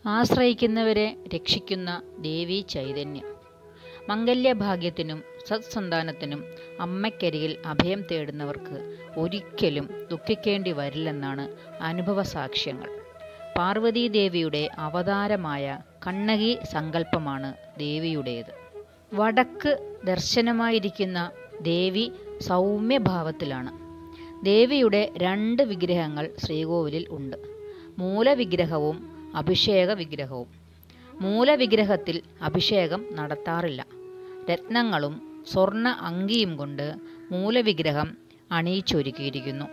ആശ്രയിക്കുന്നവരെ രക്ഷിക്കുന്ന ദേവീ ചൈതന്യം മംഗല്യഭാഗ്യത്തിനും സത്സന്താനത്തിനും അമ്മയ്ക്കരികിൽ അഭയം തേടുന്നവർക്ക് ഒരിക്കലും ദുഃഖിക്കേണ്ടി വരില്ലെന്നാണ് അനുഭവ സാക്ഷ്യങ്ങൾ പാർവതീദേവിയുടെ അവതാരമായ കണ്ണകി സങ്കല്പമാണ് ദേവിയുടേത് വടക്ക് ദർശനമായിരിക്കുന്ന ദേവി സൗമ്യഭാവത്തിലാണ് ദേവിയുടെ രണ്ട് വിഗ്രഹങ്ങൾ ശ്രീകോവിലിൽ ഉണ്ട് മൂലവിഗ്രഹവും അഭിഷേക വിഗ്രഹവും മൂലവിഗ്രഹത്തിൽ അഭിഷേകം നടത്താറില്ല രത്നങ്ങളും സ്വർണ്ണ അങ്കിയും കൊണ്ട് മൂലവിഗ്രഹം അണിയിച്ചൊരുക്കിയിരിക്കുന്നു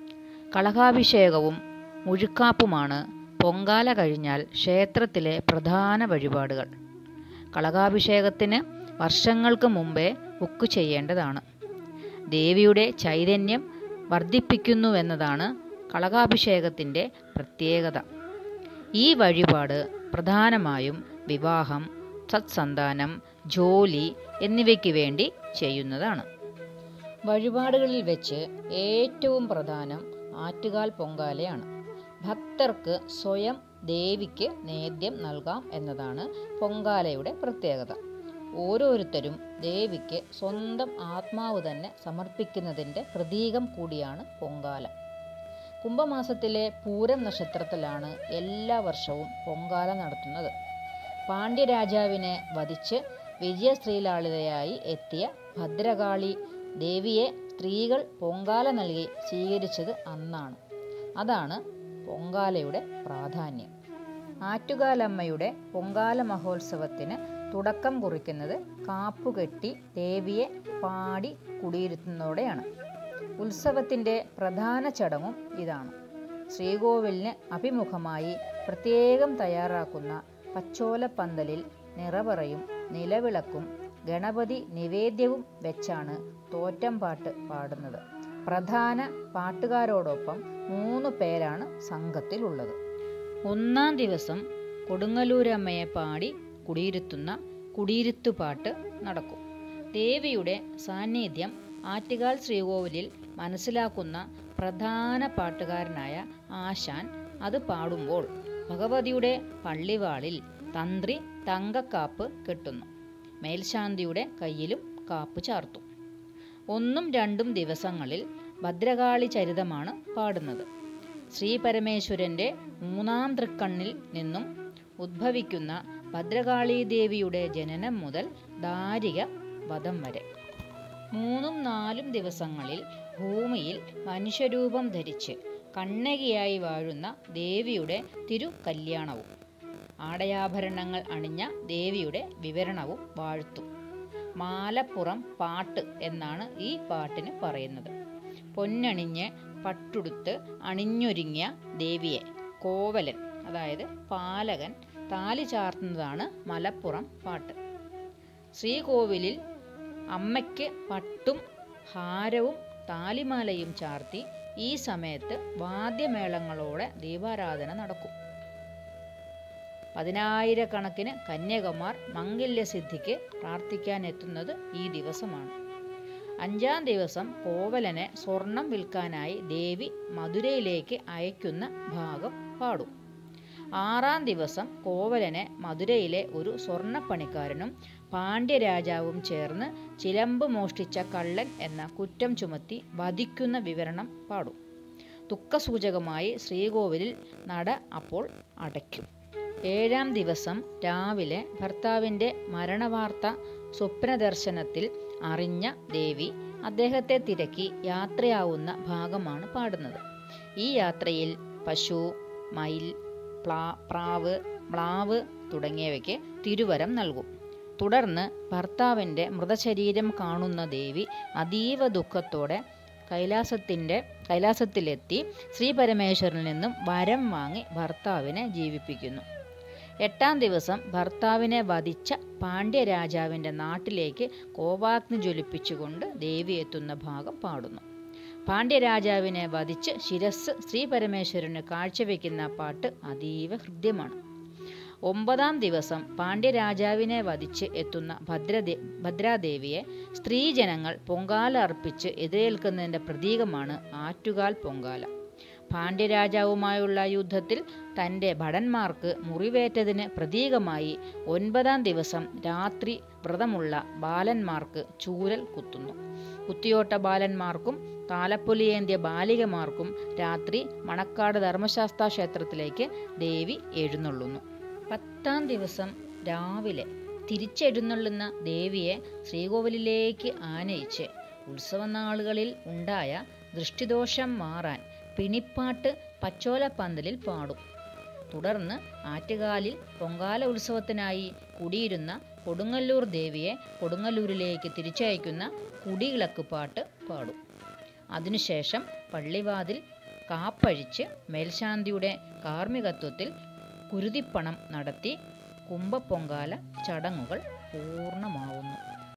കളകാഭിഷേകവും മുഴുക്കാപ്പുമാണ് പൊങ്കാല കഴിഞ്ഞാൽ ക്ഷേത്രത്തിലെ പ്രധാന വഴിപാടുകൾ കളകാഭിഷേകത്തിന് വർഷങ്ങൾക്ക് മുമ്പേ ബുക്ക് ചെയ്യേണ്ടതാണ് ദേവിയുടെ ചൈതന്യം വർദ്ധിപ്പിക്കുന്നുവെന്നതാണ് കളകാഭിഷേകത്തിൻ്റെ പ്രത്യേകത ഈ വഴിപാട് പ്രധാനമായും വിവാഹം സത്സന്താനം ജോലി എന്നിവയ്ക്ക് വേണ്ടി ചെയ്യുന്നതാണ് വഴിപാടുകളിൽ വെച്ച് ഏറ്റവും പ്രധാനം ആറ്റുകാൽ പൊങ്കാലയാണ് ഭക്തർക്ക് സ്വയം ദേവിക്ക് നേദ്യം നൽകാം എന്നതാണ് പൊങ്കാലയുടെ പ്രത്യേകത ഓരോരുത്തരും ദേവിക്ക് സ്വന്തം ആത്മാവ് തന്നെ സമർപ്പിക്കുന്നതിൻ്റെ പ്രതീകം കൂടിയാണ് പൊങ്കാല കുംഭമാസത്തിലെ പൂരം നക്ഷത്രത്തിലാണ് എല്ലാ വർഷവും പൊങ്കാല നടത്തുന്നത് പാണ്ഡ്യരാജാവിനെ വധിച്ച് വിജയശ്രീലാളിതയായി എത്തിയ ഭദ്രകാളി ദേവിയെ സ്ത്രീകൾ പൊങ്കാല നൽകി സ്വീകരിച്ചത് അന്നാണ് അതാണ് പൊങ്കാലയുടെ പ്രാധാന്യം ആറ്റുകാലമ്മയുടെ പൊങ്കാല മഹോത്സവത്തിന് തുടക്കം കുറിക്കുന്നത് കാപ്പുകെട്ടി ദേവിയെ പാടി കുടിയിരുത്തുന്നതോടെയാണ് ഉത്സവത്തിൻ്റെ പ്രധാന ചടങ്ങും ഇതാണ് ശ്രീകോവിലിന് അഭിമുഖമായി പ്രത്യേകം തയ്യാറാക്കുന്ന പച്ചോലപ്പന്തലിൽ നിറപറയും നിലവിളക്കും ഗണപതി നിവേദ്യവും വെച്ചാണ് തോറ്റംപാട്ട് പാടുന്നത് പ്രധാന പാട്ടുകാരോടൊപ്പം മൂന്ന് പേരാണ് സംഘത്തിലുള്ളത് ഒന്നാം ദിവസം കൊടുങ്ങല്ലൂരമ്മയെ പാടി കുടിയിരുത്തുന്ന കുടിയിരുത്തുപാട്ട് നടക്കും ദേവിയുടെ സാന്നിധ്യം ആറ്റുകാൽ ശ്രീകോവിലിൽ മനസ്സിലാക്കുന്ന പ്രധാന പാട്ടുകാരനായ ആശാൻ അത് പാടുമ്പോൾ ഭഗവതിയുടെ പള്ളിവാളിൽ തന്ത്രി തങ്കക്കാപ്പ് കെട്ടുന്നു മേൽശാന്തിയുടെ കയ്യിലും കാപ്പ് ചാർത്തും ഒന്നും രണ്ടും ദിവസങ്ങളിൽ ഭദ്രകാളി ചരിതമാണ് പാടുന്നത് ശ്രീ പരമേശ്വരൻ്റെ മൂന്നാം തൃക്കണ്ണിൽ നിന്നും ഉദ്ഭവിക്കുന്ന ഭദ്രകാളി ദേവിയുടെ ജനനം മുതൽ ദാരിക വധം വരെ മൂന്നും നാലും ദിവസങ്ങളിൽ ഭൂമിയിൽ മനുഷ്യരൂപം ധരിച്ച് കണ്ണകിയായി വാഴുന്ന ദേവിയുടെ തിരുകല്യാണവും ആടയാഭരണങ്ങൾ അണിഞ്ഞ ദേവിയുടെ വിവരണവും വാഴ്ത്തും മാലപ്പുറം പാട്ട് എന്നാണ് ഈ പാട്ടിന് പറയുന്നത് പൊന്നണിഞ്ഞ് പട്ടുടുത്ത് അണിഞ്ഞൊരുങ്ങിയ ദേവിയെ കോവലൻ അതായത് പാലകൻ താലി ചാർത്തുന്നതാണ് മലപ്പുറം പാട്ട് ശ്രീകോവിലിൽ അമ്മയ്ക്ക് പട്ടും ഹാരവും താലിമാലയും ചാർത്തി ഈ സമയത്ത് വാദ്യമേളങ്ങളോടെ ദീപാരാധന നടക്കും പതിനായിരക്കണക്കിന് കന്യകമാർ മംഗല്യസിദ്ധിക്ക് പ്രാർത്ഥിക്കാൻ എത്തുന്നത് ഈ ദിവസമാണ് അഞ്ചാം ദിവസം കോവലനെ സ്വർണം വിൽക്കാനായി ദേവി മധുരയിലേക്ക് അയക്കുന്ന ഭാഗം പാടും ആറാം ദിവസം കോവലനെ മധുരയിലെ ഒരു സ്വർണ്ണപ്പണിക്കാരനും പാണ്ഡ്യരാജാവും ചേർന്ന് ചിലമ്പ് മോഷ്ടിച്ച കള്ളൻ എന്ന കുറ്റം ചുമത്തി വധിക്കുന്ന വിവരണം പാടും ദുഃഖസൂചകമായി ശ്രീകോവിലിൽ നട അപ്പോൾ അടയ്ക്കും ഏഴാം ദിവസം രാവിലെ ഭർത്താവിൻ്റെ മരണവാർത്ത സ്വപ്നദർശനത്തിൽ അറിഞ്ഞ ദേവി അദ്ദേഹത്തെ തിരക്കി യാത്രയാവുന്ന ഭാഗമാണ് പാടുന്നത് ഈ യാത്രയിൽ പശു മയിൽ പ്ലാ പ്രാവ് മ്ലാവ് തുടങ്ങിയവയ്ക്ക് തിരുവരം നൽകും തുടർന്ന് ഭർത്താവിൻ്റെ മൃതശരീരം കാണുന്ന ദേവി അതീവ ദുഃഖത്തോടെ കൈലാസത്തിൻ്റെ കൈലാസത്തിലെത്തി ശ്രീ പരമേശ്വരനിൽ നിന്നും വരം വാങ്ങി ഭർത്താവിനെ ജീവിപ്പിക്കുന്നു എട്ടാം ദിവസം ഭർത്താവിനെ വധിച്ച പാണ്ഡ്യരാജാവിൻ്റെ നാട്ടിലേക്ക് കോപാഗ്നി ജ്വലിപ്പിച്ചുകൊണ്ട് ദേവി എത്തുന്ന ഭാഗം പാടുന്നു പാണ്ഡ്യരാജാവിനെ വധിച്ച് ശിരസ് ശ്രീ പരമേശ്വരന് കാഴ്ചവെക്കുന്ന പാട്ട് അതീവ ഹൃദ്യമാണ് ഒമ്പതാം ദിവസം പാണ്ഡ്യരാജാവിനെ വധിച്ച് എത്തുന്ന ഭദ്രദേ ഭദ്രാദേവിയെ സ്ത്രീജനങ്ങൾ പൊങ്കാല അർപ്പിച്ച് എതിരേൽക്കുന്നതിൻ്റെ പ്രതീകമാണ് ആറ്റുകാൽ പൊങ്കാല പാണ്ഡ്യരാജാവുമായുള്ള യുദ്ധത്തിൽ തൻ്റെ ഭടന്മാർക്ക് മുറിവേറ്റതിന് പ്രതീകമായി ഒൻപതാം ദിവസം രാത്രി വ്രതമുള്ള ബാലന്മാർക്ക് ചൂരൽ കുത്തുന്നു കുത്തിയോട്ട ബാലന്മാർക്കും താലപ്പൊലിയേന്തിയ ബാലികമാർക്കും രാത്രി മണക്കാട് ധർമ്മശാസ്ത്ര ക്ഷേത്രത്തിലേക്ക് ദേവി എഴുന്നള്ളുന്നു പത്താം ദിവസം രാവിലെ തിരിച്ചെഴുന്നള്ളുന്ന ദേവിയെ ശ്രീകോവിലിലേക്ക് ആനയിച്ച് ഉത്സവനാളുകളിൽ ഉണ്ടായ ദൃഷ്ടിദോഷം മാറാൻ പിണിപ്പാട്ട് പച്ചോലപ്പന്തലിൽ പാടും തുടർന്ന് ആറ്റുകാലിൽ പൊങ്കാല ഉത്സവത്തിനായി കുടിയിരുന്ന കൊടുങ്ങല്ലൂർ ദേവിയെ കൊടുങ്ങല്ലൂരിലേക്ക് തിരിച്ചയക്കുന്ന കുടിയിളക്ക് പാട്ട് പാടും അതിനുശേഷം പള്ളിവാതിൽ കാപ്പഴിച്ച് മേൽശാന്തിയുടെ കാർമ്മികത്വത്തിൽ കുരുതിപ്പണം നടത്തി കുംഭപ്പൊങ്കാല ചടങ്ങുകൾ പൂർണ്ണമാവുന്നു